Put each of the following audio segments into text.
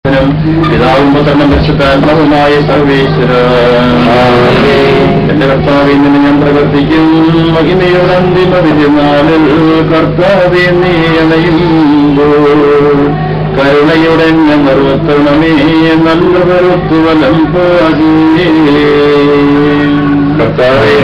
പിതാവും പുത്രനും പരിശുദ്ധാത്മാവുമായ സർവേശ്വര എന്റെ കർത്താവിൽ നിന്ന് ഞാൻ പ്രവർത്തിക്കും മഹിമയുടെ അന്തിമ വിധിനാളിൽ കർത്താവെ നീ അണയുമ്പോൾ കരുണയുടെ എന്നെ നിർവത്തണമേ നല്ല കരുത്തുവലം പാകിയേ കർത്താവേ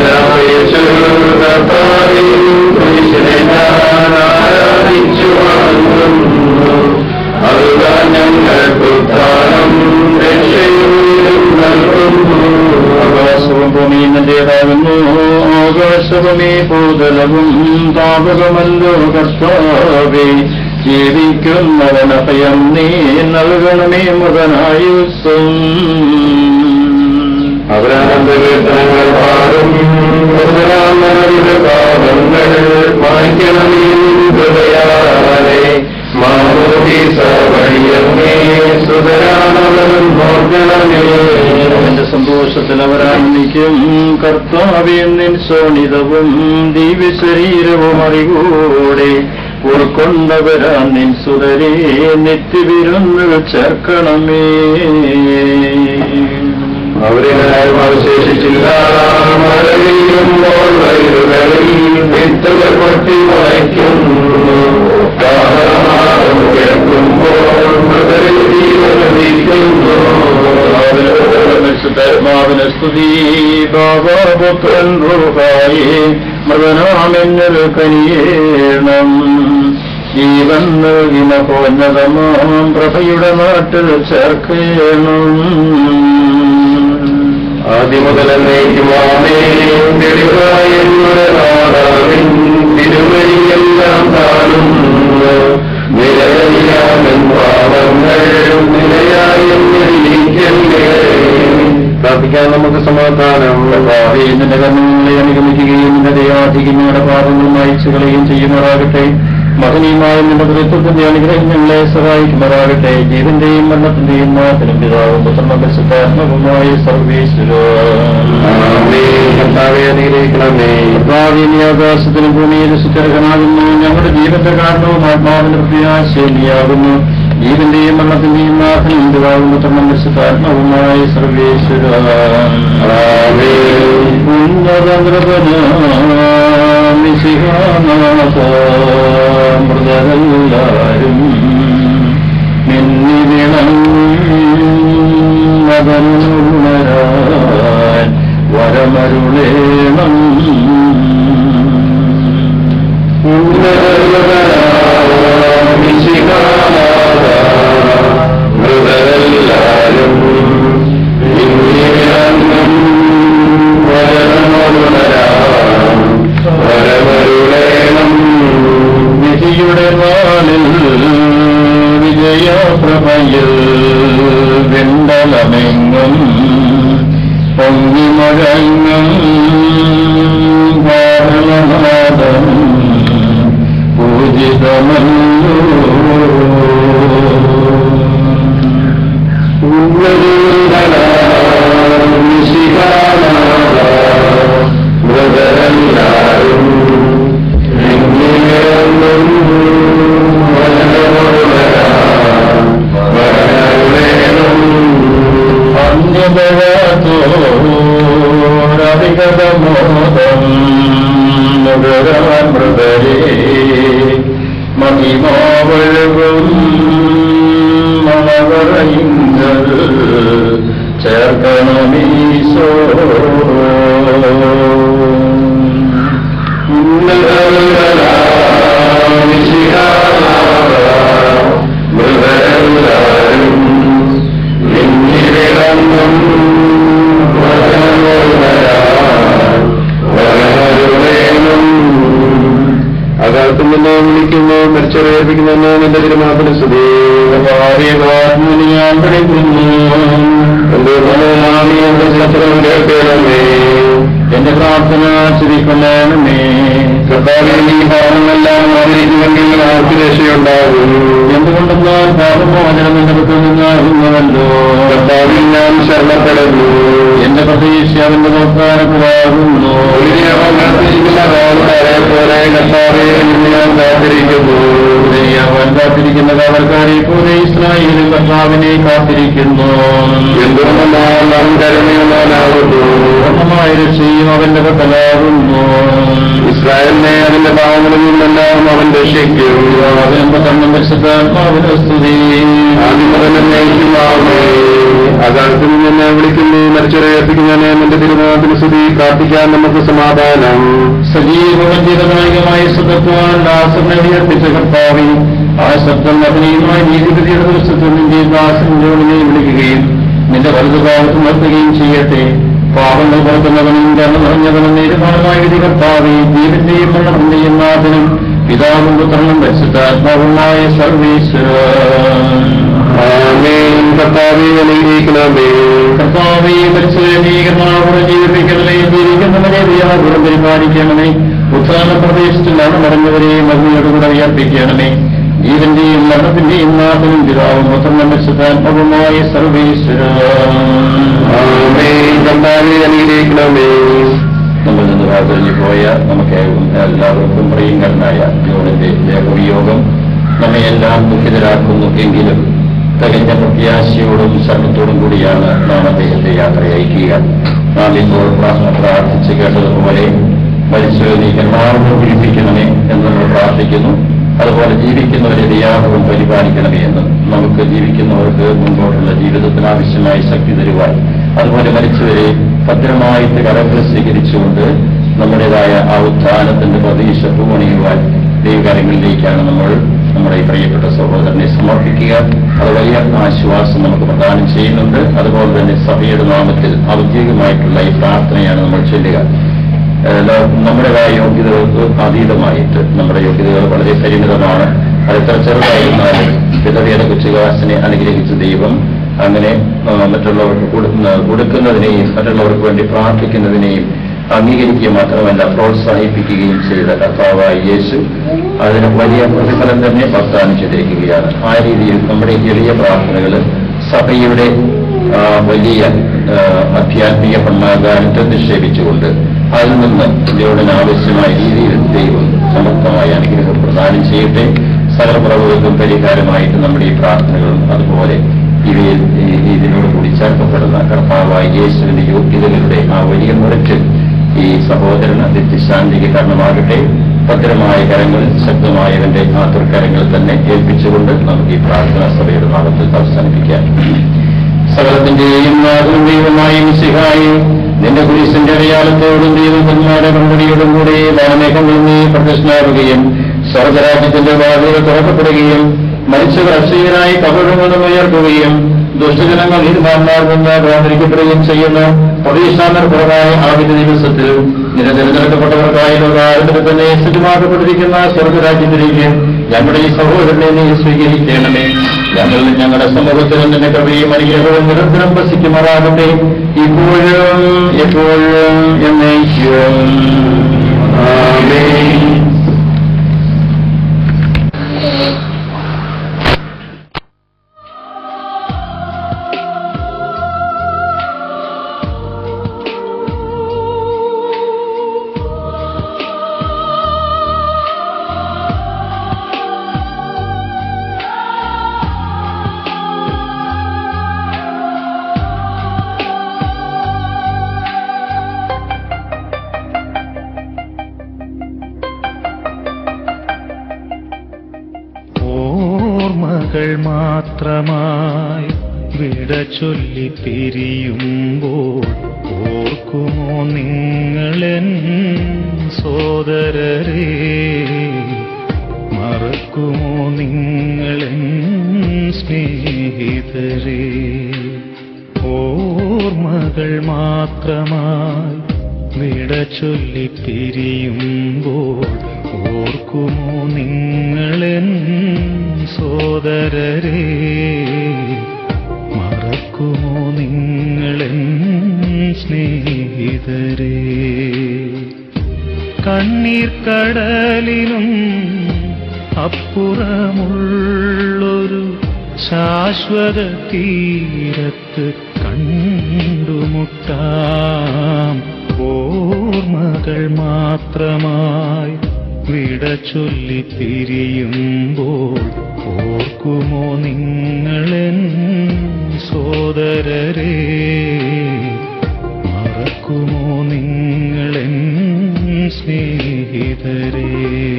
കർത്താവേ മനുഷ്യനെ ഞാൻ ആരാധിച്ചു വാങ്ങുന്നു അതുതാൻ ഞങ്ങൾക്ക് ഉദ്ധാനം രക്ഷയും നൽകുന്നു ആകാശവും ഭൂമിയും എന്റേതാകുന്നു ആകാശവുമേ ഭൂതലവും താപകമല്ലോ കർത്താവേ ജീവിക്കുന്നവനഭയം നീ നൽകണമേ മുതനായുസ്സും അവരാനന്ദകീർത്തനങ്ങൾ പാടും മുതലാമരുടെ പാപങ്ങൾ മായ്ക്കണമേ ഹൃദയാലെ എന്റെ സന്തോഷത്തിൽ അവരാനന്ദിക്കും കർത്താവേ നിൻ ശോണിതവും ദിവ്യശരീരവും അറിവൂടെ ഉൾക്കൊണ്ടവരാ നിൻ സുതരെ നിത്യവിരുന്ന് ചേർക്കണമേ അവരെ അവശേഷിച്ചില്ല മഴവില്ലുമ്പോൾ വയലുകളിൽ വിത്തുകൾ പൊട്ടി മുളയ്ക്കുന്നു കാഹളനാദം കേൾക്കുമ്പോൾ മൃതരിൽ ജീവനദിക്കുന്നു പരിശുദ്ധാത്മാവിന് സ്തുതി ബാബാപുത്രൻ റൂഹായി മൃതനാമെന്നൽ കനിയേണം ജീവൻ നൽകിന പോന്നതമാം പ്രഭയുടെ നാട്ടിൽ ചേർക്കണം ആദ്യമുതൽ എന്നേക്കുമാമേ തെളിവായുടെ നാടാവിൻ തിരുവഴിയെല്ലാം കാണുന്നു നിലവിലാമൻ പാവങ്ങൾ നിലയായി പ്രാർത്ഥിക്കാൻ നമുക്ക് സമാധാനം നിന്റെ കർമ്മങ്ങളെ അനുഗമിക്കുകയും നിന്റെ ദയാധികങ്ങളുടെ പാപങ്ങൾ മായിച്ചു കളയുകയും ചെയ്യുമാറാകട്ടെ മഹനീയമായ നിന്റെ തൃത്വത്തിന്റെ അനുഗ്രഹം ഞങ്ങളെ സഹായിക്കുമാറാകട്ടെ ജീവന്റെയും മരണത്തിന്റെയും നാഥനും പിതാവും പുത്രനും പരിശുദ്ധാത്മകമായ സർവേശ്വരേ ആകാശത്തിനും ഭൂമിയിലും സുചരകനാകുന്നു ഞങ്ങളുടെ ജീവന്റെ കാരണവും ആത്മാവിന്റെ പ്രത്യാശനിയാകുന്നു ജീവന്റെയും മരണത്തിന്റെയും നാഥനും പിതാവും പുത്രനും പരിശുദ്ധാത്മകമായ സർവേശ്വര മൃതരെല്ലാരും മിന്നിവിണം മതനുണരാൻ വരമരുളേണം മൃതരെല്ലാരും മിന്നിവിണം വരമരുളരാൻ വരമരുളേണം വിധിയുടെ നാളിൽ വിജയപ്രഭയിൽ വെണ്ടലമെങ്ങും പൊങ്ങിമഴങ്ങും കാരണനാദം പൂജിതമല്ലോ മൃതരെല്ലാരും അന്യതോരധികതമോദം മുതലാൻ മൃതരേ മഹിമാവഴുകും മണവറയിങ്കൽ ചേർക്കണമീശോ മൃതരെല്ലാരും മിന്നിവിളങ്ങും അകാലത്തിൽ നിന്ന് വിളിക്കുന്നു മരിച്ചറിയിപ്പിക്കുന്നു നിന്റെ തിരുമാപ്പിന് സ്തുതി ഞാൻ പഠിക്കുന്നു എന്റെ ശത്രു കേൾക്കണമേ എന്റെ പ്രാർത്ഥന ചിരിക്കൊള്ളണമേ കർത്താവിൽ ഈ പാപങ്ങളെല്ലാം ആദരിക്കുമെങ്കിൽ ആർക്ക് രക്ഷയുണ്ടാകും എന്തുകൊണ്ടെന്നാൽ പാപമോചനം എന്റെ പക്കൽ നിന്നാകുന്നതല്ലോ കർത്താവിൽ ഞാൻ ശരണപ്പെടുന്നു എന്റെ പ്രതീക്ഷ അവന്റെ നോക്കാനക്കുവാകുന്നു പോലെ കർത്താവെ ഞാൻ കാത്തിരിക്കുന്നു എളിയാവാൻ കാത്തിരിക്കുന്ന കാവൽക്കാരെ പോലെ ഇസ്രായേലും കർത്താവിനെ കാത്തിരിക്കുന്നു എന്തുകൊണ്ടെന്നാൽ അവൻ കരുണയുള്ളവനാകുന്നു പൂർണ്ണമായ രക്ഷയും അവന്റെ പക്കലാകുന്നു ഇസ്രായേലിനെ അതിന്റെ പാവങ്ങളിൽ നിന്നെല്ലാം അവൻ രക്ഷിക്കും അവനെമ്പത്തണ്ണം പരിശുദ്ധാത്മാവിന് സ്തുതി ആദിമുതലേ അകാലത്തിൽ നിന്നെ വിളിക്കുന്നു മരിച്ചവരെ എത്തിക്കുന്നതിനെ നിന്റെ തിരുനാമത്തിന് സ്തുതി പ്രാർത്ഥിക്കാൻ നമുക്ക് സമാധാനം സജീവനായകമായ ശബ്ദത്വാൻ ദാസനെ ഉയർപ്പിച്ച കർത്താവി ആ ശബ്ദം അഭിനയമായ നീതിപതിയുടെ ദിവസത്തിൽ നിന്റെ ദാസൻ ജോണിനെ വിളിക്കുകയും നിന്റെ വലുതുകാലത്ത് നിർത്തുകയും ചെയ്യട്ടെ പാപങ്ങൾ പുറത്തുന്നവനും കർമ്മ നിറഞ്ഞവനും നിരുമാനമായ വിധി കർത്താവി ജീവന്റെയും മരണത്തിന്റെയും നാഥനും പിതാവും പുത്രനും പരിശുദ്ധാത്മാവുമായ സർവീശ്വരൻ ആമേൻ കർത്താവേ അനുഗ്രഹിക്കണമേ കർത്താവേ പരിശോധനീകരണമാകുന്ന ജീവിപ്പിക്കണമേ ജീവിക്കുന്നവരെ വ്യാപുരം പരിപാലിക്കണമേ ഉത്ഥാന പ്രദേശത്തിൽ മരണമടഞ്ഞവരെ മരുന്നോടുകൂടെ ഉയർപ്പിക്കണമേ ജീവന്റെയും മരണത്തിന്റെയും നാഥനും പിതാവും പുത്രനും പരിശുദ്ധാത്മകമായ സർവേശ്വര ആമേൻ കർത്താവേ അനുഗ്രഹിക്കണമേ നമ്മൾ നിന്ന് വാതിരിഞ്ഞു പോയ നമുക്ക് എല്ലാവർക്കും പ്രിയങ്കരനായ ജോണിന്റെ ദേഹവിയോഗം നമ്മെ എല്ലാം ദുഃഖിതരാക്കുന്നു എങ്കിലും തികഞ്ഞ പ്രത്യാശയോടും ശരണത്തോടും കൂടിയാണ് നാം അദ്ദേഹത്തെ യാത്ര അയക്കുക നാം ഇപ്പോൾ പ്രാ- പ്രാർത്ഥിച്ച് കേട്ടതുപോലെ മരിച്ചു നീ കർമാവിനെ പിടിപ്പിക്കണമേ എന്ന് നമ്മൾ പ്രാർത്ഥിക്കുന്നു അതുപോലെ ജീവിക്കുന്നവരെ വ്യാപകം പരിപാലിക്കണമേ എന്ന് നമുക്ക് ജീവിക്കുന്നവർക്ക് മുൻപോട്ടുള്ള ജീവിതത്തിന് ആവശ്യമായ ശക്തി തരുവാൻ അതുപോലെ മരിച്ചവരെ ഭദ്രമായിട്ട് കടകൾ സ്വീകരിച്ചുകൊണ്ട് നമ്മുടേതായ ആ ഉത്ഥാനത്തിന്റെ പ്രതീക്ഷ പൂവണിയുവാൻ ദൈവകാര്യങ്ങളിലേക്കാണ് നമ്മൾ നമ്മുടെ ഈ പ്രിയപ്പെട്ട സഹോദരനെ സമർപ്പിക്കുക അത് വലിയ ആശ്വാസം നമുക്ക് പ്രദാനം ചെയ്യുന്നുണ്ട് അതുപോലെ തന്നെ സഭയുടെ നാമത്തിൽ ഔദ്യോഗികമായിട്ടുള്ള ഈ പ്രാർത്ഥനയാണ് നമ്മൾ ചൊല്ലുക ഏഹ് നമ്മുടേതായ യോഗ്യതകൾക്ക് അതീതമായിട്ട് നമ്മുടെ യോഗ്യതകൾ വളരെ പരിമിതമാണ് അത് എത്ര ചെറുതായിരുന്നാലും വിധവേദ കൊച്ചുകാശനെ അനുഗ്രഹിച്ച ദൈവം അങ്ങനെ ആ, മറ്റുള്ളവർക്ക് കൊടുക്കുന്ന കൊടുക്കുന്നതിനെയും മറ്റുള്ളവർക്ക് വേണ്ടി പ്രാർത്ഥിക്കുന്നതിനെയും അംഗീകരിക്കുക മാത്രമല്ല പ്രോത്സാഹിപ്പിക്കുകയും ചെയ്ത കർത്താവായ യേശു അതിന് വലിയ പ്രതിഫലം തന്നെ വാഗ്ദാനം ചെയ്തിരിക്കുകയാണ് ആ രീതിയിൽ നമ്മുടെ എളിയ പ്രാർത്ഥനകൾ സഭയുടെ ആ, വലിയ ആ, ആധ്യാത്മിക ഭണ്ഡാകാരത്തെ നിക്ഷേപിച്ചുകൊണ്ട് അതിൽ നിന്ന് ദൈവത്തിന് ആവശ്യമായ രീതിയിൽ ദൈവം സമർത്ഥമായ അനുഗ്രഹം പ്രദാനം ചെയ്യട്ടെ സകലപ്രഭുക്കൾക്കും പരിഹാരമായിട്ട് നമ്മുടെ ഈ പ്രാർത്ഥനകളും അതുപോലെ ഇവയിൽ ഈ- ഇതിനോട് കൂടി ചേർക്കപ്പെടുന്ന കർത്താവായ യേശുവിന്റെ യോഗ്യതകളുടെ ആ വലിയ മുറച്ച് ഈ സഹോദരന് നിത്യശാന്തിക്ക് കാരണമാകട്ടെ ഭദ്രമായ കരങ്ങളിൽ ശക്തമായവന്റെ ആ തൃക്കരങ്ങൾ തന്നെ ഏൽപ്പിച്ചുകൊണ്ട് നമുക്ക് ഈ പ്രാർത്ഥനാ സഭയുടെ നാമത്തിൽ അവസാനിപ്പിക്കാം സകലത്തിന്റെയും നാഥനും ദൈവമായ മിശിഹായി നിന്റെ കുരിശിന്റെ അടയാളത്തോടും ദൈവന്മാരുടെ മറുപടിയോടും കൂടി വാനമേഘങ്ങളിൽ നീ പ്രദർശനാവുകയും സ്വർഗരാജ്യത്തിന്റെ വാതിലുകൾ തുറക്കപ്പെടുകയും മരിച്ചവർ അക്ഷയരായി കപടങ്ങളിൽ നിന്ന് ഉയർത്തുകയും ദുഷ്ടജനങ്ങൾ നീതിമാന്മാർ നിന്ന് വേർതിരിക്കപ്പെടുകയും ചെയ്യുന്ന പ്രതീക്ഷാനിർഭരമായ ആദ്യ ദിവസത്തിൽ നിന്റെ തിരഞ്ഞെടുക്കപ്പെട്ടവർക്കായി ലോകാരത്തിൽ തന്നെ സജ്ജമാക്കപ്പെട്ടിരിക്കുന്ന സ്വർഗരാജ്യത്തിലേക്ക് ഞങ്ങളുടെ ഈ സഹോദരനെ നീ സ്വീകരിക്കണമേ ഞങ്ങൾ ഞങ്ങളുടെ സമൂഹത്തിൽ നിന്റെ കൃപയും അനുഗ്രഹവും നിരന്തരം വസിക്കുമാറാകട്ടെ ഇപ്പോഴും എപ്പോഴും എന്നേക്കും ആമേൻ ഓർമ്മകൾ മാത്രമായി വിട ചൊല്ലി പിരിയുമ്പോൾ ഓർക്കുമോ നിങ്ങളെൻ സോദരരെ മറക്കുമോ നിങ്ങളെൻ സ്നേഹിതരെ ഓർമ്മകൾ മാത്രമായി വിട ചൊല്ലി പിരിയുമ്പോൾ ഓർക്കുമോ നിങ്ങളെൻ സോദരരെ മറക്കുമോ നിങ്ങളെൻ സ്നേഹിതരെ കണ്ണീർ കടലിനും അപ്പുറമുള്ളൊരു ശാശ്വത തീരത്ത് കണ്ടുമുട്ടാം ഓർമ്മകൾ മാത്രമായി വിട ചൊല്ലി പിരിയുമ്പോൾ ഓർക്കുമോ നിങ്ങളെൻ സോദരരെ മറക്കുമോ നിങ്ങളെൻ സ്നേഹിതരേ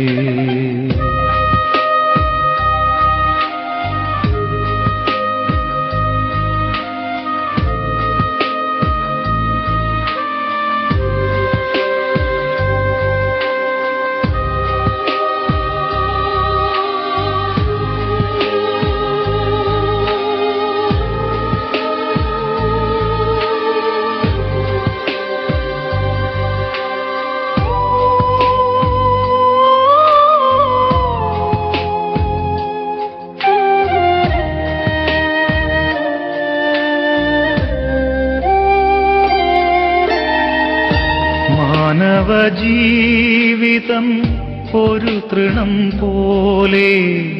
മാനവ ജീവിതം ഒരു തൃണം പോലെ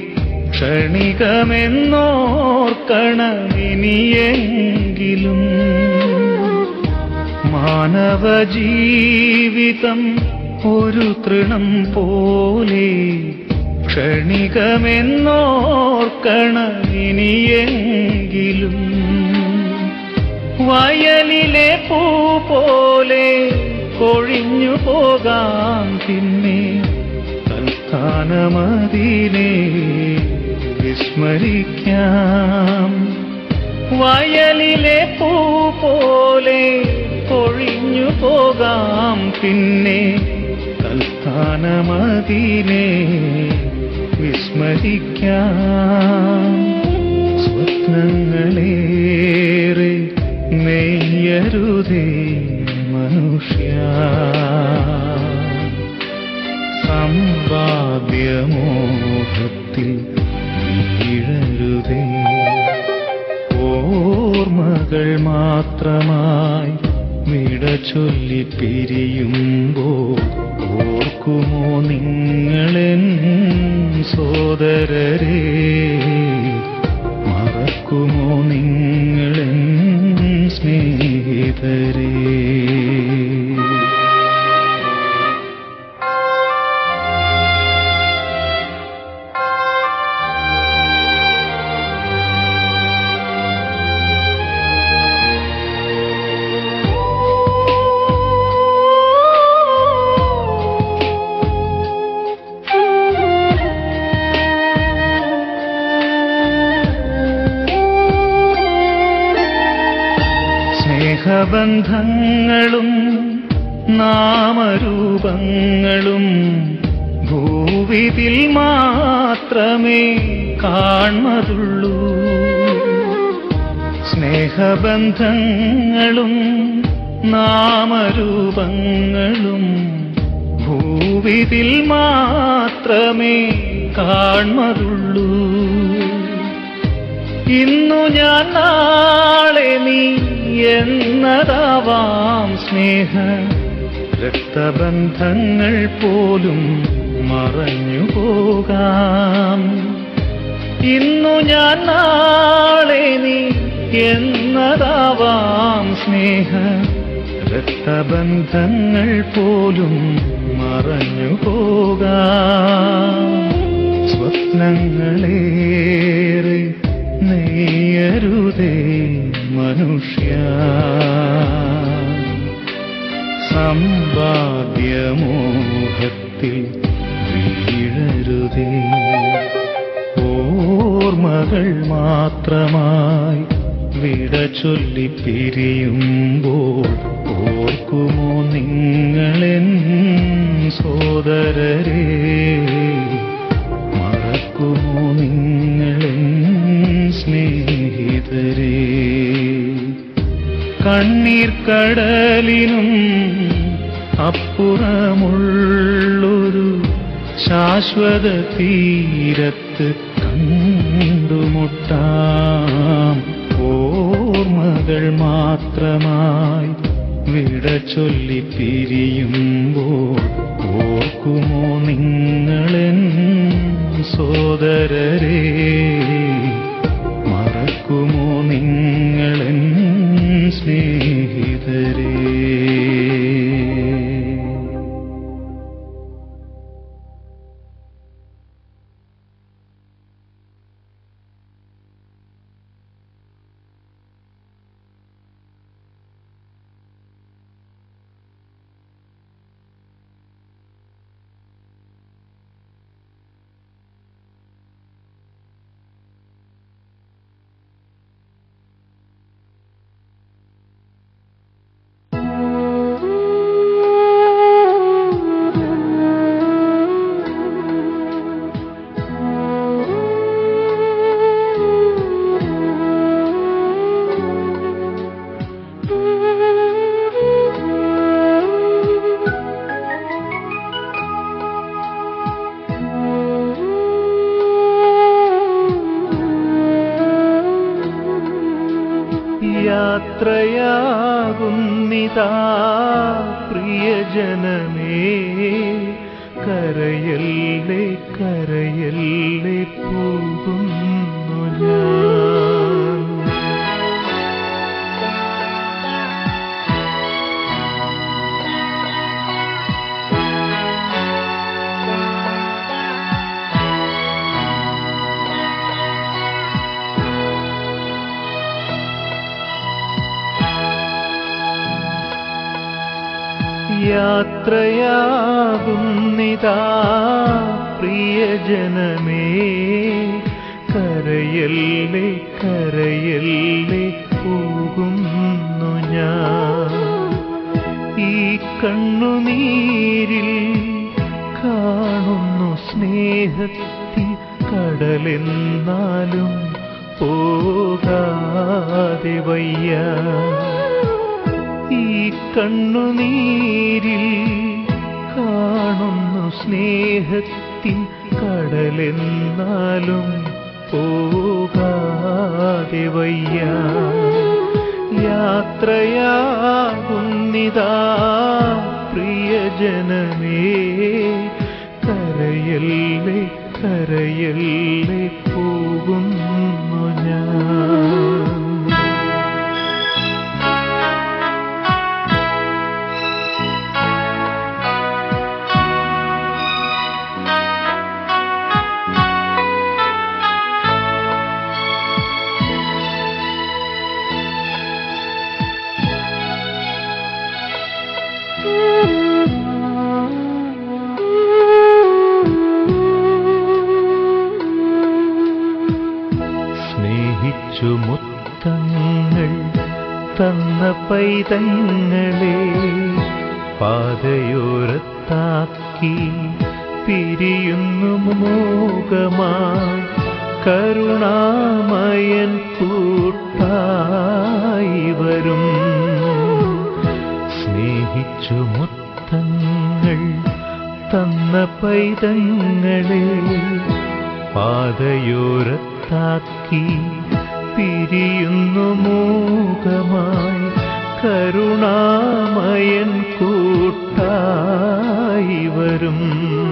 ക്ഷണികമെന്നോർക്കണമിനിയെങ്കിലും മാനവ ജീവിതം ഒരു തൃണം പോലെ ക്ഷണികമെന്നോർക്കണമിനിയെങ്കിലും വയലിലെ പൂ പോലെ കൊഴിഞ്ഞു പോകാം പിന്നെ തൽസ്ഥാനമതിനെ വിസ്മരിക്കാം വയലിലെ പൂ പോലെ കൊഴിഞ്ഞു പോകാം പിന്നെ തൽസ്ഥാനമതിനെ വിസ്മരിക്കാം സ്വപ്നങ്ങളേറെ നെയ്യരുതേ മനുഷ്യ സമ്പാദ്യമോഹത്തിൽ വീഴരുതേ ഓർമ്മകൾ മാത്രമായി വിട ചൊല്ലി പിരിയുമ്പോൾ ഓർക്കുമോ നിങ്ങളെൻ സോദരരെ മറക്കുമോ നിങ്ങളെൻ സ്നേഹിതരേ സ്നേഹബന്ധങ്ങളും നാമരൂപങ്ങളും ഭൂവിതിൽ മാത്രമേ കാൺമതുള്ളൂ സ്നേഹബന്ധങ്ങളും നാമരൂപങ്ങളും ഭൂവിതിൽ മാത്രമേ കാൺമതുള്ളൂ ഇന്നു ഞാൻ നാളെ നീ എന്നതാവാം സ്നേഹ രക്തബന്ധങ്ങൾ പോലും മറഞ്ഞു പോകാം ഇന്നു ഞാൻ നാളെ നീ എന്നതാവാം സ്നേഹ രക്തബന്ധങ്ങൾ പോലും മറഞ്ഞു പോകാം സ്വപ്നങ്ങളേറെ നെയ്യരുതേ മനുഷ്യ സമ്പാദ്യമോഹത്തിൽ വീഴരുതേ ഓർമ്മകൾ മാത്രമായി വിട ചൊല്ലി പിരിയുമ്പോൾ ഓർക്കുമോ നിങ്ങളെൻ സോദരരെ മറക്കുമോ നിങ്ങളെൻ സ്നേഹിതരേ കണ്ണീർ കടലിനും അപ്പുറമുള്ളൊരു ശാശ്വത തീരത്ത് കണ്ടുമുട്ടാം ഓർമ്മകൾ മാത്രമായി വിട ചൊല്ലി പിരിയുമ്പോൾ ഓർക്കുമോ നിങ്ങളെൻ സോദരരെ മറക്കുമോ നിങ്ങളെൻ സ്നേഹിതരേ യാത്രയാകുന്നിതാ പ്രിയജനമേ കരയല്ലേ കരയല്ലേ പോകുന്നു ഞാൻ യാത്രയാകുന്നിതാ പ്രിയജനമേ കരയല്ലേ കരയല്ലേ പോകുന്നു ഞാൻ ഈ കണ്ണുനീരിൽ കാണുന്നു സ്നേഹത്തിൽ കടലെന്നാലും പോകാതെ വയ്യ ഈ കണ്ണുനീരിൽ കാണുന്നു സ്നേഹത്തിൻ കടലെന്നാലും പോകാതെ വയ്യ യാത്രയാകുന്നിതാ പ്രിയജനമേ കരയല്ലേ കരയല്ലേ പോകുന്നു ഞാൻ സ്നേഹിച്ചു മുത്തങ്ങൾ തന്ന പൈതങ്ങളെ പാതയോരത്താക്കി പിരിയുന്നു മോകമായി കരുണാമയൻ കൂട്ടായി വരും സ്നേഹിച്ചു മുത്തങ്ങൾ തന്ന പൈതങ്ങളെ പാതയോരത്താക്കി പിരിയുന്നു മൂകമായി കരുണാമയൻ കൂട്ടായി വരും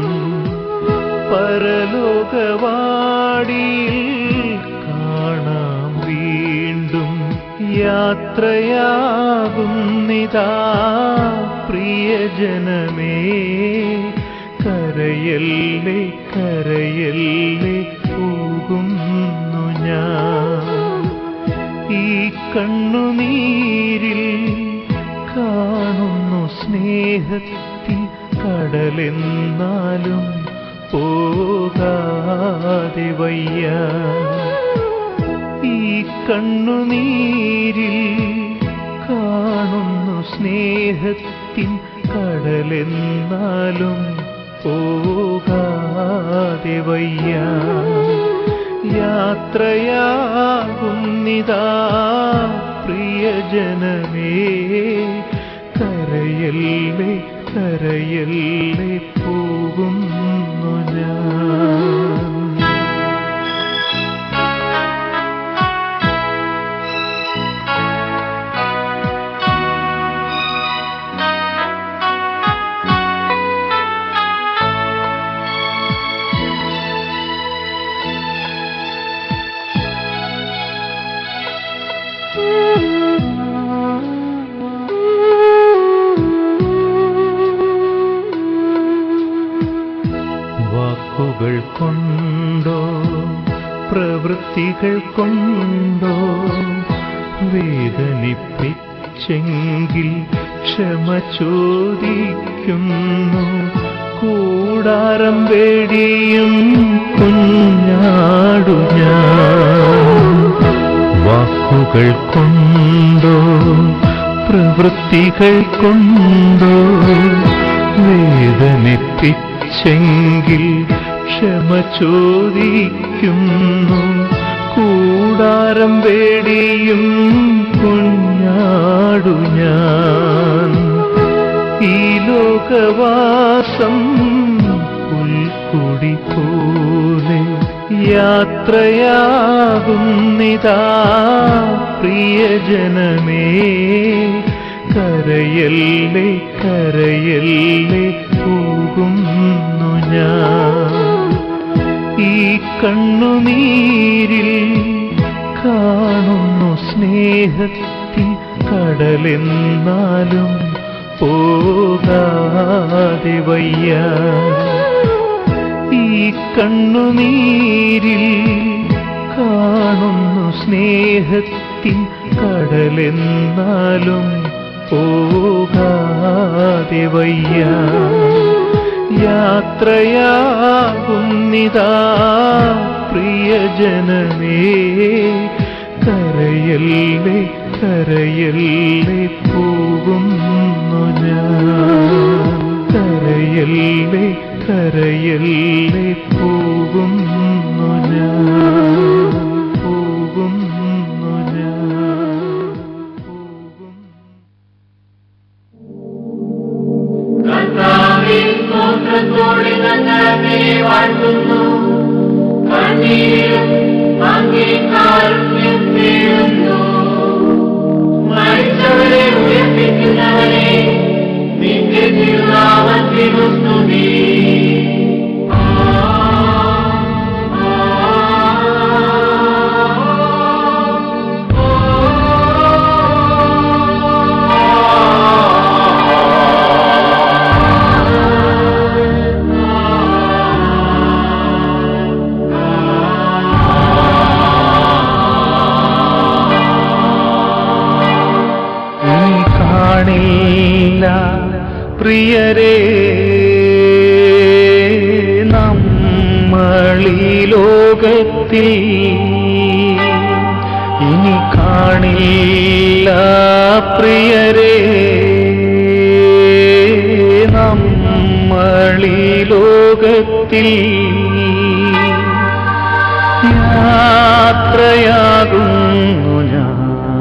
പരലോകവാടിയിൽ കാണാം വീണ്ടും യാത്രയാകുന്നിതാ പ്രിയജനമേ കരയല്ലേ കരയല്ലേ പോകുന്നു ഞാൻ ഈ കണ്ണുനീരിൽ കാണുന്നു സ്നേഹത്തിൽ കടലെന്നാലും പോകാതെ വയ്യ ഈ കണ്ണുനീരിൽ കാണുന്നു സ്നേഹത്തിൻ കടലെന്നാലും പോകാതെ വയ്യ യാത്രയാകുന്നിതാ പ്രിയജനമേ കരയല്ലേ കരയല്ലേ പോകുന്നു ഞാൻ വാക്കുകൾ കൊണ്ടോ പ്രവൃത്തികൾ കൊണ്ടോ വേദനിപ്പിച്ചെങ്കിൽ ക്ഷമ ചോദിക്കുന്നു കൂടാരം വേടിയും കുഞ്ഞാടു ഞാൻ വാക്കുകൾ കൊണ്ടോ പ്രവൃത്തികൾ കൊണ്ടോ വേദനിപ്പിച്ചെങ്കിൽ ക്ഷമ ചോദിക്കുന്നു കൂടാരം വേടിയും കുഞ്ഞാടു ഞാൻ ഈ ലോകവാസം പുൽക്കുടി പോലെ യാത്രയാകുന്നിതാ പ്രിയ പ്രിയജനമേ കരയല്ലേ കരയല്ലേ പോകുന്നു ഞാൻ ഈ കണ്ണുനീരിൽ കാണുന്നു സ്നേഹത്തിൻ കടലെന്നാലും പോകാതെ വയ്യ ഈ കണ്ണുനീരിൽ കാണുന്നു സ്നേഹത്തിൻ കടലെന്നാലും പോകാതെ വയ്യ യാത്രയാകുന്നിതാ പ്രിയജനമേ കരയല്ലേ കരയല്ലേ പോകുന്നു ഞാൻ കരയല്ലേ കരയല്ലേ പോകുന്നു ഞാൻ പോകുന്നു ഞാൻ പോകുന്നു കർത്താവേ, സ്തോത്രത്തോടെ ഞങ്ങൾ അങ്ങയെ വാഴ്ത്തുന്നു. കണ്ണീരും അങ്ങേ കാരുണ്യം തേടുന്നു. മരിച്ചവരെ ഉയർപ്പിക്കുന്നവരെ നിന്റെ തിരുനാമത്തിനു സ്തുതി. നീ കാണില്ല പ്രിയരേ നമ്മളീ ലോകത്തിൽ ഇനി കാണില്ല പ്രിയരേ നമ്മളീ ലോകത്തിൽ യാത്രയാകുന്നു ഞാൻ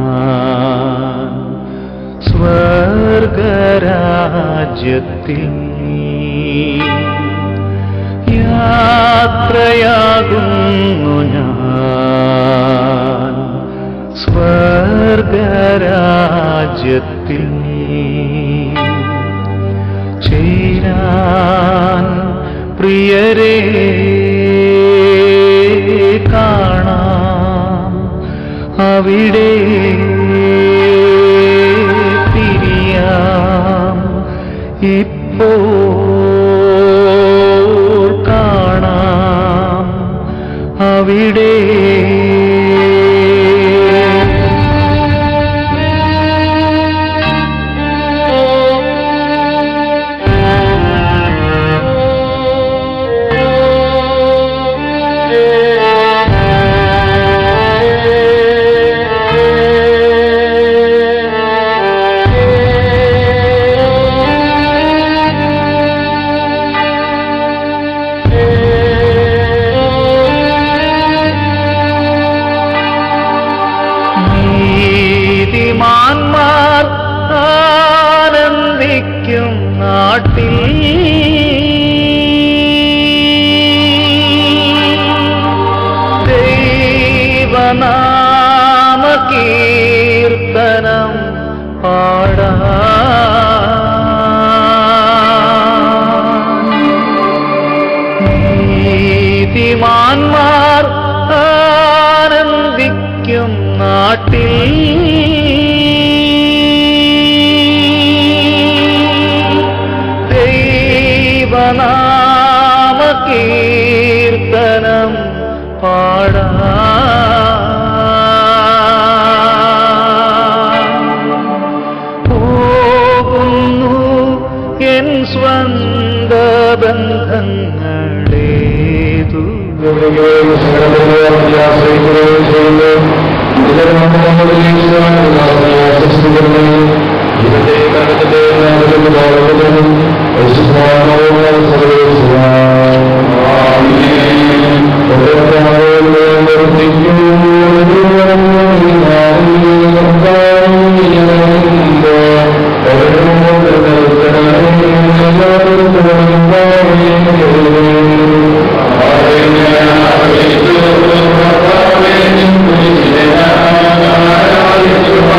സ്വർഗരാജ്യത്തിൽ യാത്രയാകുന്നു ഞാൻ സ്വർഗരാജ്യത്തിൽ ചേരാൻ പ്രിയരെ കാണാം അവിടെ തിരിയാം ഇപ്പോൾ കാണാം അവിടെ നീതിമാന്മാർ ആനന്ദിക്കും നാട്ടിൽ ദൈവനാമ കീർത്തനം പാടാ നീതിമാന്മാർ ആനന്ദിക്കും നാട്ടിൽ ദൈവനാമ കീർത്തനം പാടാ പോകുന്നു എൻ സ്വന്ത ബന്ധങ്ങളേതു Amen.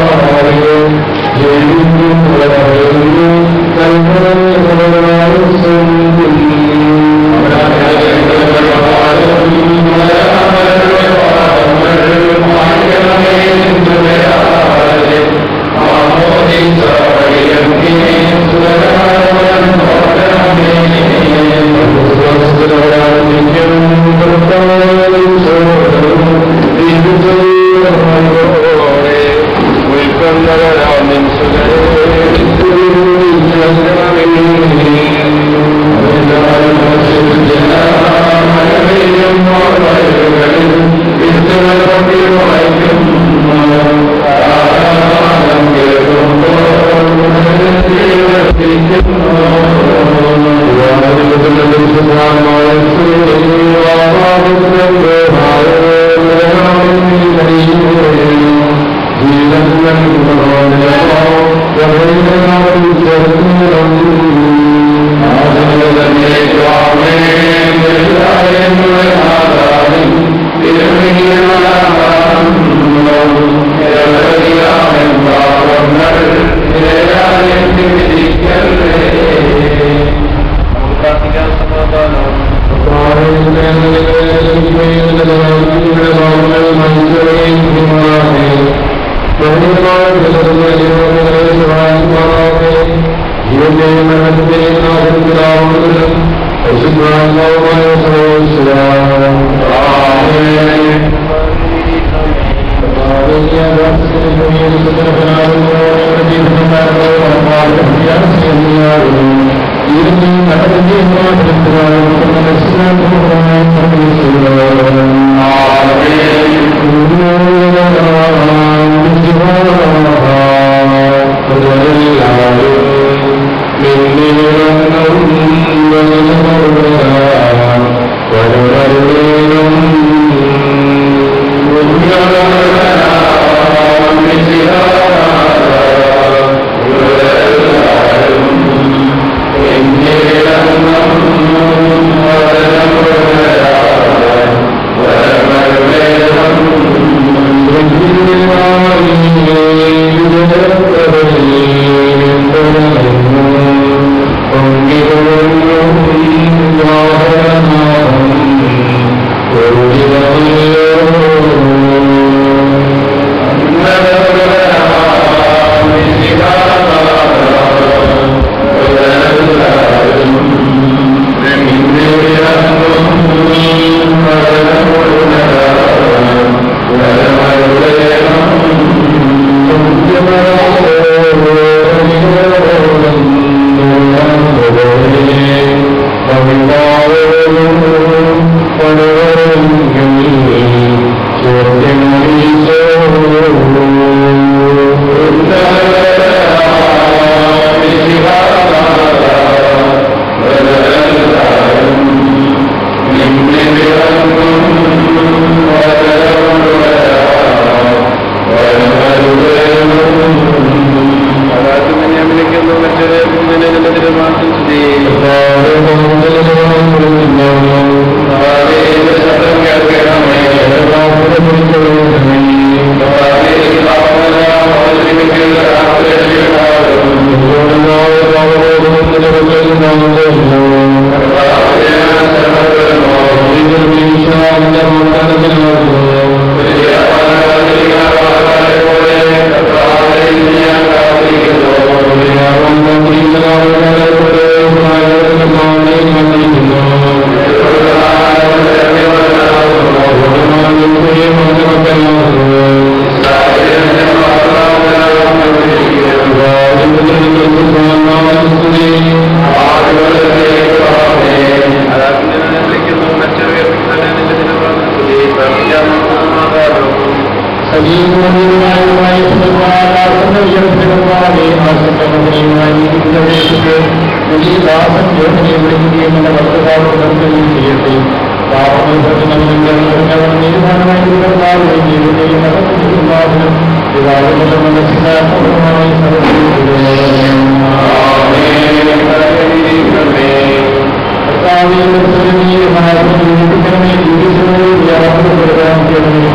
ും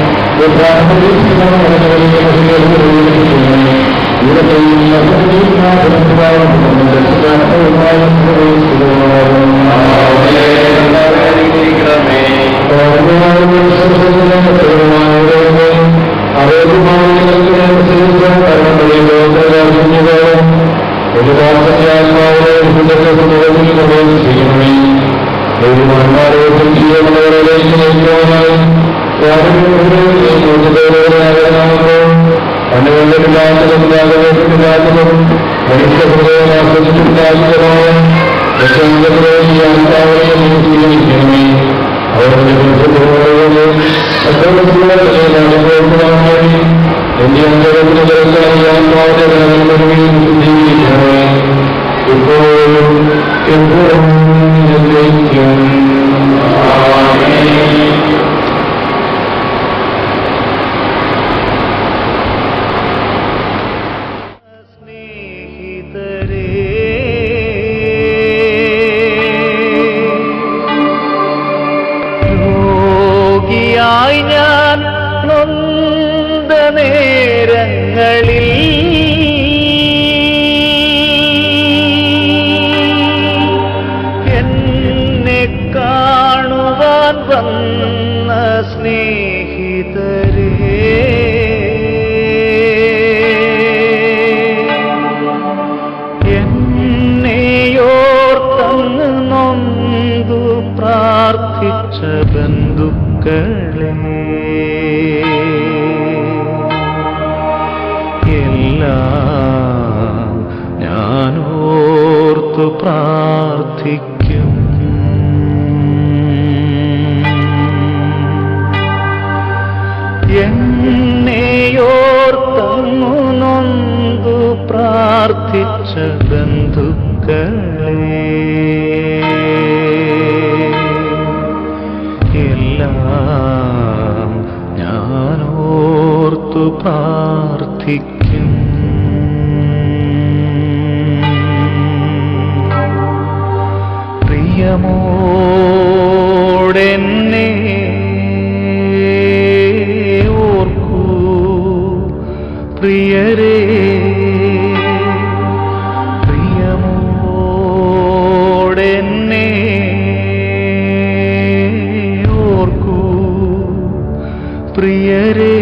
രോഗിയായി ഞാൻ നൊന്ത നേരങ്ങളിൽ എന്നെ കാണുവാൻ വന്ന സ്നേഹിതരേ എന്നെയോർത്തങ്ങ് നൊന്തു പ്രാർത്ഥിച്ച ബന്ധുക്കളെ എല്ലാം ഞാനോർത്തു പ്രാർത്ഥിക്കും എന്നെയോർത്തങ്ങു നൊന്തു പ്രാർത്ഥിച്ച ബന്ധുക്കളെ എല്ലാം ഞാനോർത്തു പ്രാർത്ഥിക്കും പ്രിയമോടെന്നെ ഓർക്കൂ പ്രിയരേ പ്രിയമോടെന്നെ ഓർക്കൂ പ്രിയരേ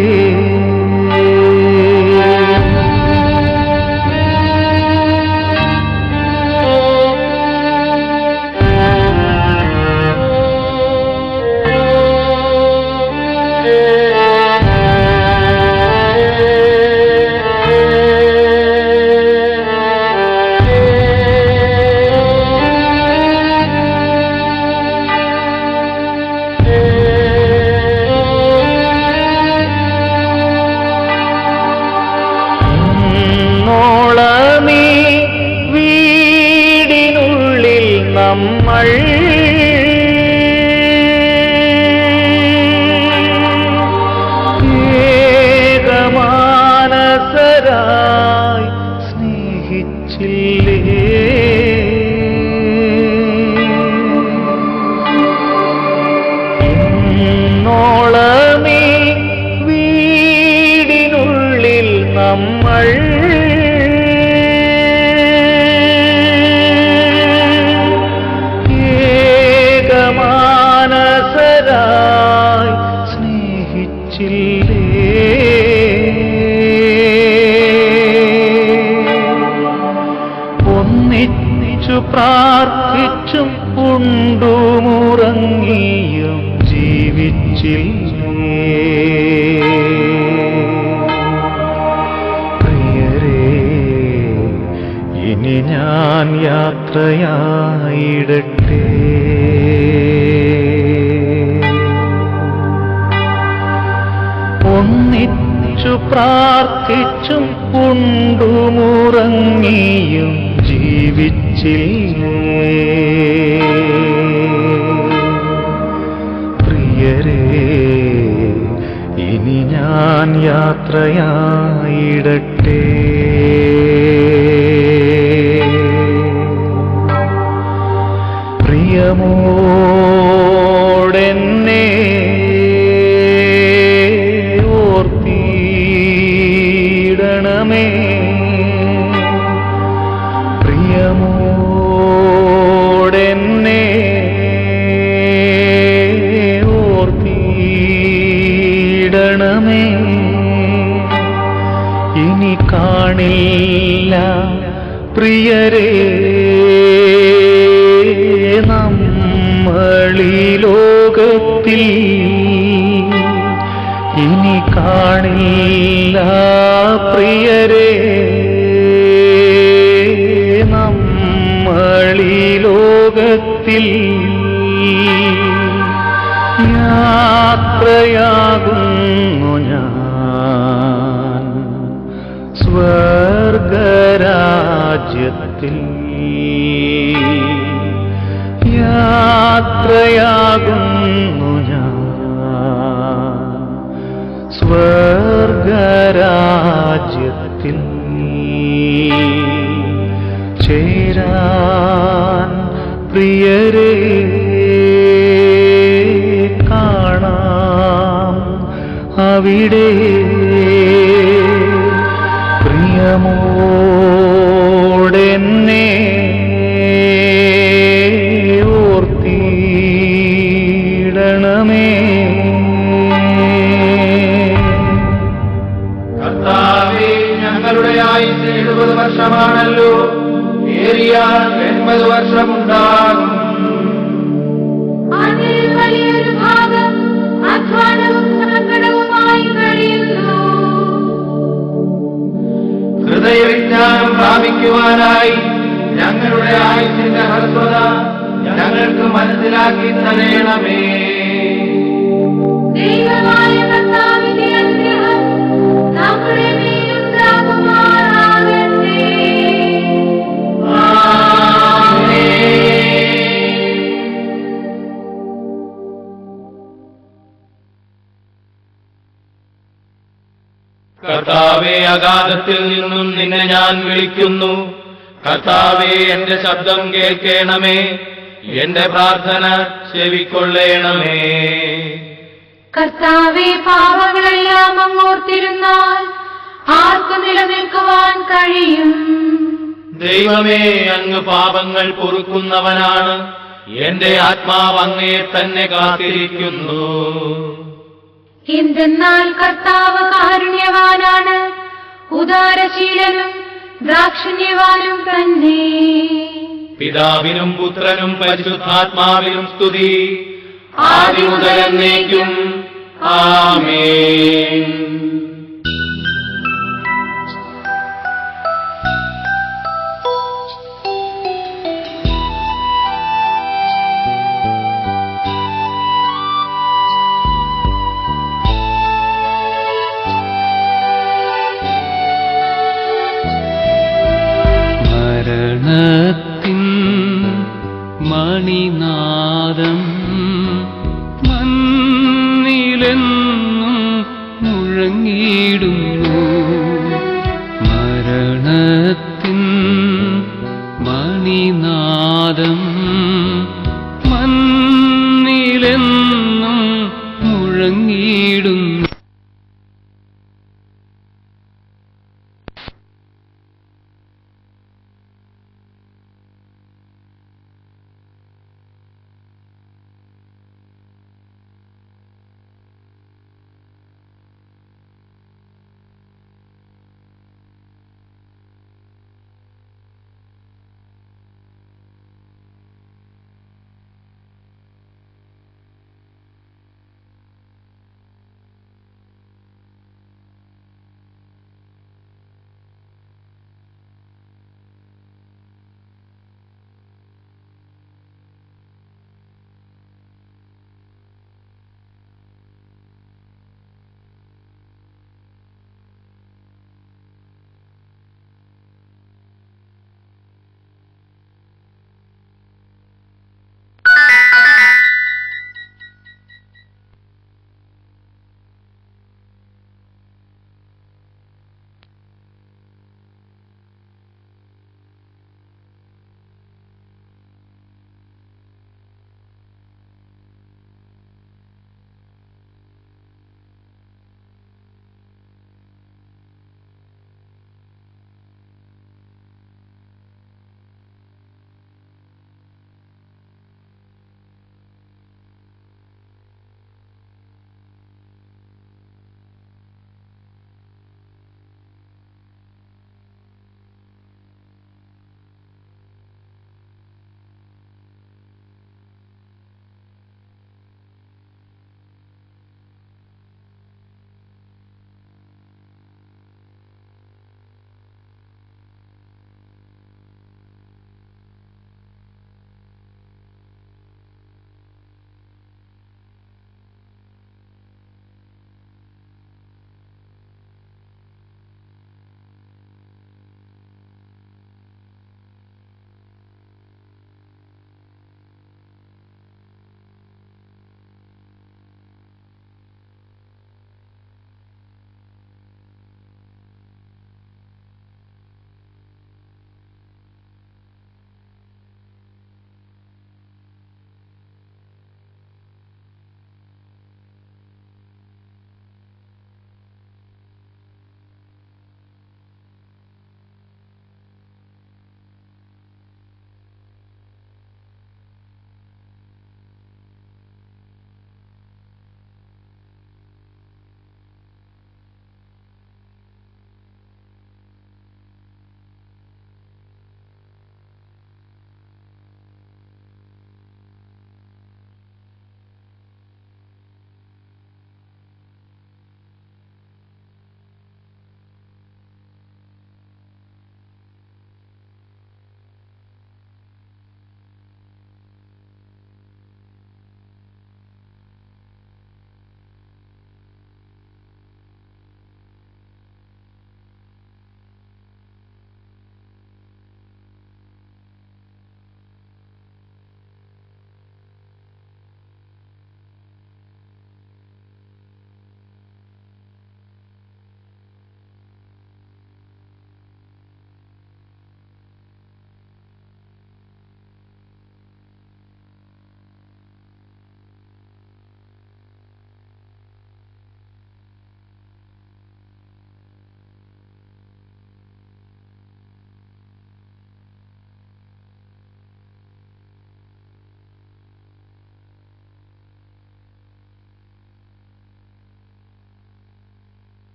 നോളമീ വീടിനുള്ളിൽ നമ്മൾ ഏകമാനസരായി സ്നേഹിച്ചില്ലേ നോളമീ വീടിനുള്ളിൽ നമ്മൾ ഏകമാനസരായി സ്നേഹിച്ചില്ലേ ഒന്നിച്ചു പ്രാർത്ഥിച്ചും ഉണ്ടുമുറങ്ങിയും ജീവിച്ചില്ലേ പ്രിയരേ ഇനി ഞാൻ യാത്രയായിടട്ടെ ഒന്നിച്ചു പ്രാർത്ഥിച്ചും ഉണ്ടുമുറങ്ങിയും ജീവിച്ചില്ലേ പ്രിയരേ ഇനി ഞാൻ യാത്രയായിടട്ടെ പ്രിയമോടെന്നെ ഇനി കാണില്ല പ്രിയരേ നമ്മളീ ലോകത്തിൽ ഇനി കാണില്ല പ്രിയരേ നമ്മളീ ലോകത്തിൽ യാത്രയാകുന്നു ഞാൻ സ്വർഗരാജ്യത്തിൽ യാത്രയാകുന്നു ഞാൻ സ്വർഗരാജ്യത്തിൽ ചേരാൻ പ്രിയരേ കാണാം അവിടെ പ്രിയമോടെന്നെ ഓർത്തിടണമേ കർത്താവേ ഞങ്ങളുടെ ആയുസ് എഴുപത് വർഷമാണല്ലോ ഏറിയാൽ എൺപത് വർഷമുണ്ടാകും അതിൽ വലിയൊരു ഭാഗം അധ്വാനവും സങ്കടവുമായി കഴിയുന്നു ഹൃദയവിജ്ഞാനം പ്രാപിക്കുവാനായി ഞങ്ങളുടെ ആയുസിന്റെ ഹ്രസ്വത ഞങ്ങൾക്ക് മനസ്സിലാക്കി തരേണമേ ദൈവമായ കർത്താവിന്റെ അനുഗ്രഹം നമ്മുടെ മേലുണ്ടാകുമാറാകട്ടെ കർത്താവെ അഗാധത്തിൽ നിന്നും നിന്നെ ഞാൻ വിളിക്കുന്നു കർത്താവെ എന്റെ ശബ്ദം കേൾക്കണമേ എന്റെ പ്രാർത്ഥന ചെവിക്കൊള്ളേണമേ കർത്താവെ പാപങ്ങളെല്ലാം അങ്ങോർത്തിരുന്നാൽ ആർക്ക് നിലനിൽക്കുവാൻ കഴിയും ദൈവമേ അങ്ങ് പാപങ്ങൾ പൊറുക്കുന്നവനാണ് എന്റെ ആത്മാവ് അങ്ങയെ തന്നെ കാത്തിരിക്കുന്നു എന്തെന്നാൽ കർത്താവ് കാരുണ്യവാനാണ് ഉദാരശീലനും ദ്രാക്ഷണ്യവാനും തന്നെ പിതാവിനും പുത്രനും പരിശുദ്ധാത്മാവിനും സ്തുതി ആദ്യം മുതൽ എന്നേക്കും ആമേൻ മരണത്തിൻ മണിനാദം മണ്ണിലെന്നും മുഴങ്ങിയിടുന്നു മരണത്തിൻ മണിനാദം മണ്ണിലെന്നും മുഴങ്ങിയിടുന്നു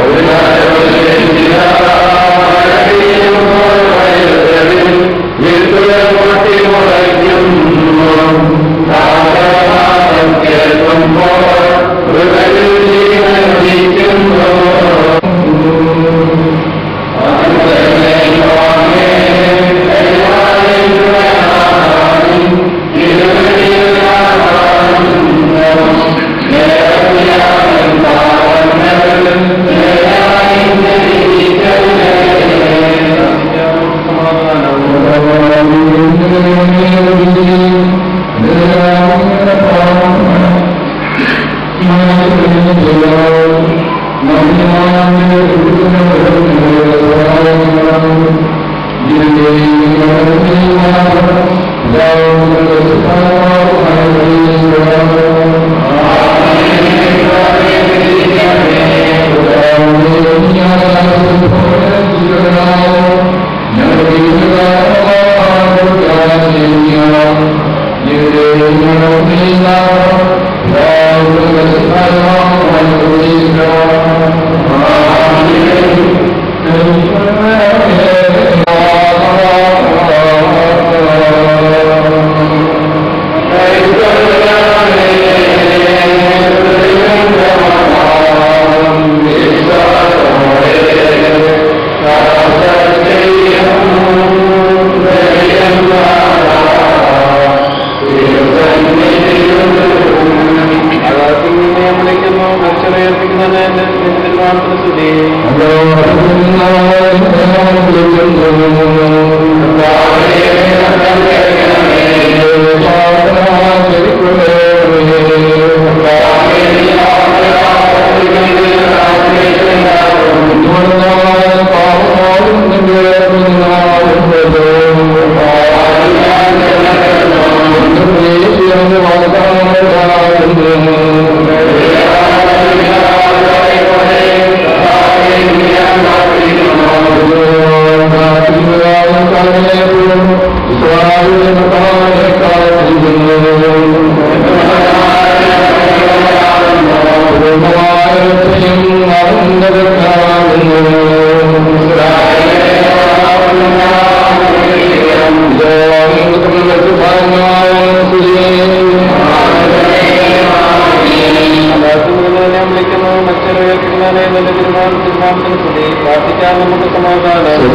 പ്രാർത്ഥിക്കാൻ നമുക്ക് സമാധാനം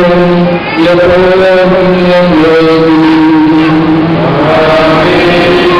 ഇപ്പോൾ